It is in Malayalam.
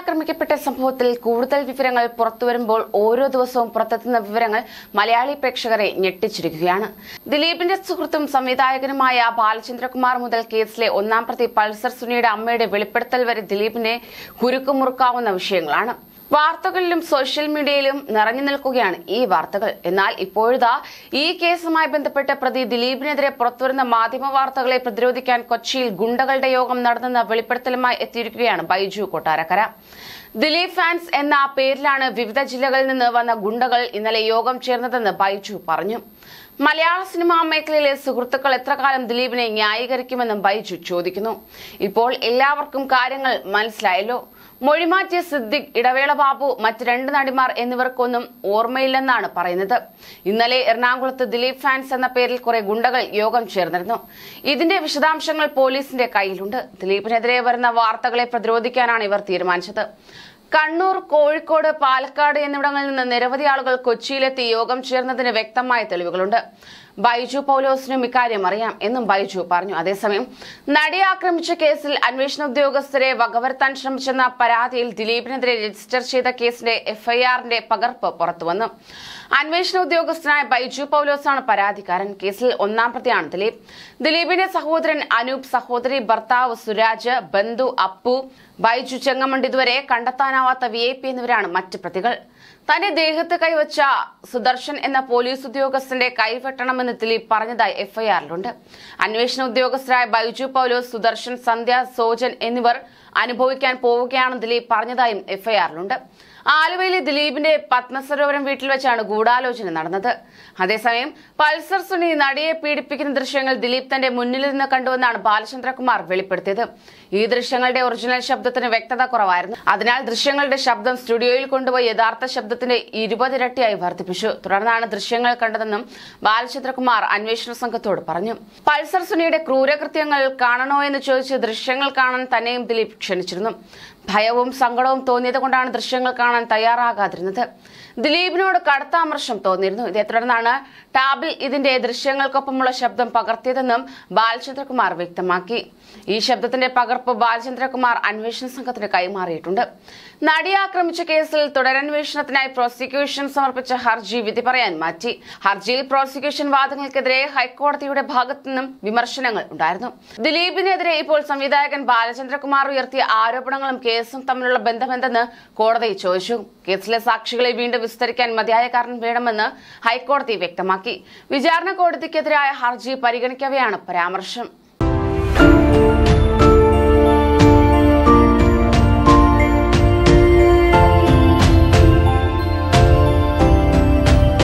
ആക്രമിക്കപ്പെട്ട സംഭവത്തിൽ കൂടുതൽ വിവരങ്ങൾ പുറത്തുവരുമ്പോൾ ഓരോ ദിവസവും പുറത്തെത്തുന്ന വിവരങ്ങൾ മലയാളി പ്രേക്ഷകരെ ഞെട്ടിച്ചിരിക്കുകയാണ് ദിലീപിന്റെ സുഹൃത്തും സംവിധായകനുമായ ബാലചന്ദ്രകുമാർ മുതൽ കേസിലെ ഒന്നാം പ്രതി പൾസർ സുനിയുടെ അമ്മയുടെ വെളിപ്പെടുത്തൽ വരെ ദിലീപിനെ കുരുക്കുമുറുക്കാവുന്ന വിഷയങ്ങളാണ് വാർത്തകളിലും സോഷ്യൽ മീഡിയയിലും നിറഞ്ഞു നിൽക്കുകയാണ് ഈ വാർത്തകൾ എന്നാൽ ഇപ്പോഴിതാ ഈ കേസുമായി ബന്ധപ്പെട്ട് പ്രതി ദിലീപിനെതിരെ പുറത്തുവരുന്ന മാധ്യമ വാർത്തകളെ പ്രതിരോധിക്കാൻ കൊച്ചിയിൽ ഗുണ്ടകളുടെ യോഗം നടന്നെന്ന വെളിപ്പെടുത്തലുമായി എത്തിയിരിക്കുകയാണ് ബൈജു കൊട്ടാരക്കര ദിലീപ് ഫാൻസ് എന്ന പേരിലാണ് വിവിധ ജില്ലകളിൽ നിന്ന് വന്ന ഗുണ്ടകൾ ഇന്നലെ യോഗം ചേർന്നതെന്ന് ബൈജു പറഞ്ഞു മലയാള സിനിമാ മേഖലയിലെ സുഹൃത്തുക്കൾ എത്ര കാലം ദിലീപിനെ ന്യായീകരിക്കുമെന്നും ബൈജു ചോദിക്കുന്നു ഇപ്പോൾ എല്ലാവർക്കും കാര്യങ്ങൾ മനസ്സിലായല്ലോ മൊഴിമാറ്റിയ സിദ്ദിഖ് ഇടവേള ബാബു മറ്റ് രണ്ട് നടിമാർ എന്നിവർക്കൊന്നും ഓർമ്മയില്ലെന്നാണ് പറയുന്നത് ഇന്നലെ എറണാകുളത്ത് ദിലീപ് ഫാൻസ് എന്ന പേരിൽ കുറെ ഗുണ്ടകൾ യോഗം ചേർന്നിരുന്നു ഇതിന്റെ വിശദാംശങ്ങൾ പോലീസിന്റെ കയ്യിലുണ്ട് ദിലീപിനെതിരെ വരുന്ന വാർത്തകളെ പ്രതിരോധിക്കാനാണ് ഇവർ തീരുമാനിച്ചത് കണ്ണൂർ കോഴിക്കോട് പാലക്കാട് എന്നിവിടങ്ങളിൽ നിന്ന് നിരവധി ആളുകൾ കൊച്ചിയിലെത്തി യോഗം ചേർന്നതിന് വ്യക്തമായ തെളിവുകളുണ്ട് ബൈജു പൗലോസിനും ഇക്കാര്യം അറിയാം എന്നും ബൈജു പറഞ്ഞു അതേസമയം നടിയെ ആക്രമിച്ച കേസിൽ അന്വേഷണ ഉദ്യോഗസ്ഥരെ വകവരുത്താൻ ശ്രമിച്ചെന്ന പരാതിയിൽ ദിലീപിനെതിരെ രജിസ്റ്റർ ചെയ്ത കേസിന്റെ എഫ്ഐആറിന്റെ പകർപ്പ് പുറത്തുവന്നു അന്വേഷണ ഉദ്യോഗസ്ഥനായ ബൈജു പൗലോസാണ് പരാതിക്കാരൻ കേസിൽ ഒന്നാം പ്രതിയാണ് ദിലീപ് ദിലീപിന്റെ സഹോദരൻ അനൂപ് സഹോദരി ഭർത്താവ് സുരാജ് ബന്ധു അപ്പു ബൈജു ചെങ്ങമണ്ട് ഇതുവരെ കണ്ടെത്താനാവാത്ത വി ഐ പി എന്നിവരാണ് മറ്റ് പ്രതികൾ തന്റെ ദേഹത്ത് കൈവച്ച സുദർശൻ എന്ന പോലീസ് ഉദ്യോഗസ്ഥന്റെ കൈവെട്ടണമെന്ന് ദിലീപ് പറഞ്ഞതായി എഫ്ഐആറിലുണ്ട് അന്വേഷണ ഉദ്യോഗസ്ഥരായ ബൈജു പൗലോസ് സുദർശൻ സന്ധ്യ സോജൻ എന്നിവർ അനുഭവിക്കാൻ പോവുകയാണെന്ന് ദിലീപ് പറഞ്ഞതായും എഫ്ഐആറിലുണ്ട് ആലുവയിലെ ദിലീപിന്റെ പത്മസരോവരം വീട്ടിൽ വെച്ചാണ് ഗൂഢാലോചന നടന്നത് അതേസമയം പൾസർ സുനി നടിയെ പീഡിപ്പിക്കുന്ന ദൃശ്യങ്ങൾ ദിലീപ് തന്റെ മുന്നിൽ നിന്ന് കണ്ടുവെന്നാണ് ബാലചന്ദ്രകുമാർ വെളിപ്പെടുത്തിയത് ഈ ദൃശ്യങ്ങളുടെ ഒറിജിനൽ ശബ്ദത്തിന് വ്യക്തത കുറവായിരുന്നു അതിനാൽ ദൃശ്യങ്ങളുടെ ശബ്ദം സ്റ്റുഡിയോയിൽ കൊണ്ടുപോയി യഥാർത്ഥ ശബ്ദത്തിന്റെ ഇരുപതിരട്ടിയായി വർദ്ധിപ്പിച്ചു തുടർന്നാണ് ദൃശ്യങ്ങൾ കണ്ടതെന്നും ബാലചന്ദ്രകുമാർ അന്വേഷണ സംഘത്തോട് പറഞ്ഞു പൾസർ സുനിയുടെ ക്രൂരകൃത്യങ്ങൾ കാണണോ എന്ന് ചോദിച്ച് ദൃശ്യങ്ങൾ കാണാൻ തന്നെയും ദിലീപ് ക്ഷണിച്ചിരുന്നു ഭയവും സങ്കടവും തോന്നിയത് കൊണ്ടാണ് ദൃശ്യങ്ങൾ കാണാൻ തയ്യാറാകാതിരുന്നത് ദിലീപിനോട് കടുത്ത അമർഷം തോന്നിയിരുന്നു ഇതേ തുടർന്നാണ് ടാബിൽ ഇതിന്റെ ദൃശ്യങ്ങൾക്കൊപ്പമുള്ള ശബ്ദം പകർത്തിയതെന്നും ബാലചന്ദ്രകുമാർ വ്യക്തമാക്കി ഈ ശബ്ദത്തിന്റെ പകർപ്പ് ബാലചന്ദ്രകുമാർ അന്വേഷണ സംഘത്തിന് കൈമാറിയിട്ടുണ്ട് നടിയെ ആക്രമിച്ച കേസിൽ തുടരന്വേഷണത്തിനായി പ്രോസിക്യൂഷൻ സമർപ്പിച്ച ഹർജി വിധി പറയാൻ മാറ്റി ഹർജിയിൽ പ്രോസിക്യൂഷൻ വാദങ്ങൾക്കെതിരെ ഹൈക്കോടതിയുടെ ഭാഗത്തു നിന്നും വിമർശനങ്ങൾ ഉണ്ടായിരുന്നു ദിലീപിനെതിരെ ഇപ്പോൾ സംവിധായകൻ ബാലചന്ദ്രകുമാർ ഉയർത്തിയ ആരോപണങ്ങളും കേസും തമ്മിലുള്ള ബന്ധമെന്തെന്ന് കോടതി ചോദിച്ചു കേസിലെ സാക്ഷികളെ വീണ്ടും വിസ്തരിക്കാൻ മതിയായ കാരണം വേണമെന്ന് ഹൈക്കോടതി വ്യക്തമാക്കി വിചാരണ കോടതിക്കെതിരായ ഹർജി പരിഗണിക്കവെയാണ് പരാമർശം